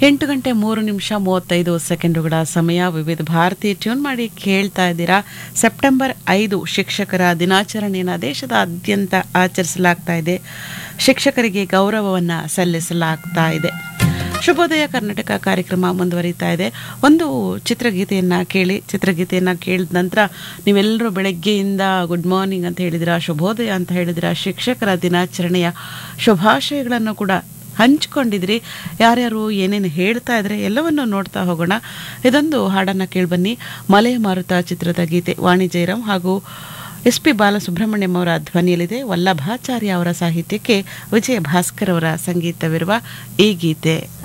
ಎಂಟು ಗಂಟೆ ಮೂರು ನಿಮಿಷ ಮೂವತ್ತೈದು ಸೆಕೆಂಡುಗಳ ಸಮಯ ವಿವಿಧ ಭಾರತಿ ಟ್ಯೂನ್ ಮಾಡಿ ಕೇಳ್ತಾ ಇದ್ದೀರಾ ಸೆಪ್ಟೆಂಬರ್ ಐದು ಶಿಕ್ಷಕರ ದಿನಾಚರಣೆಯನ್ನು ದೇಶದಾದ್ಯಂತ ಆಚರಿಸಲಾಗ್ತಾ ಇದೆ ಶಿಕ್ಷಕರಿಗೆ ಗೌರವವನ್ನು ಸಲ್ಲಿಸಲಾಗ್ತಾ ಇದೆ ಶುಭೋದಯ ಕರ್ನಾಟಕ ಕಾರ್ಯಕ್ರಮ ಮುಂದುವರಿತಾ ಇದೆ ಒಂದು ಚಿತ್ರಗೀತೆಯನ್ನು ಕೇಳಿ ಚಿತ್ರಗೀತೆಯನ್ನು ಕೇಳಿದ ನಂತರ ನೀವೆಲ್ಲರೂ ಬೆಳಗ್ಗೆಯಿಂದ ಗುಡ್ ಮಾರ್ನಿಂಗ್ ಅಂತ ಹೇಳಿದಿರಾ ಶುಭೋದಯ ಅಂತ ಹೇಳಿದಿರಾ ಶಿಕ್ಷಕರ ದಿನಾಚರಣೆಯ ಶುಭಾಶಯಗಳನ್ನು ಕೂಡ ಹಂಚ್ಕೊಂಡಿದ್ರಿ ಯಾರ್ಯಾರು ಏನೇನು ಹೇಳ್ತಾ ಇದ್ರೆ ಎಲ್ಲವನ್ನು ನೋಡ್ತಾ ಹೋಗೋಣ ಇದೊಂದು ಹಾಡನ್ನು ಕೇಳಿಬನ್ನಿ ಮಲೆ ಮಾರುತ ಚಿತ್ರದ ಗೀತೆ ವಾಣಿ ಜಯರಾಮ್ ಹಾಗೂ ಎಸ್ ಪಿ ಬಾಲಸುಬ್ರಹ್ಮಣ್ಯಂ ಅವರ ಧ್ವನಿಯಲ್ಲಿದೆ ವಲ್ಲಭಾಚಾರ್ಯ ಅವರ ಸಾಹಿತ್ಯಕ್ಕೆ ವಿಜಯ ಭಾಸ್ಕರ್ ಅವರ ಸಂಗೀತವಿರುವ ಈ ಗೀತೆ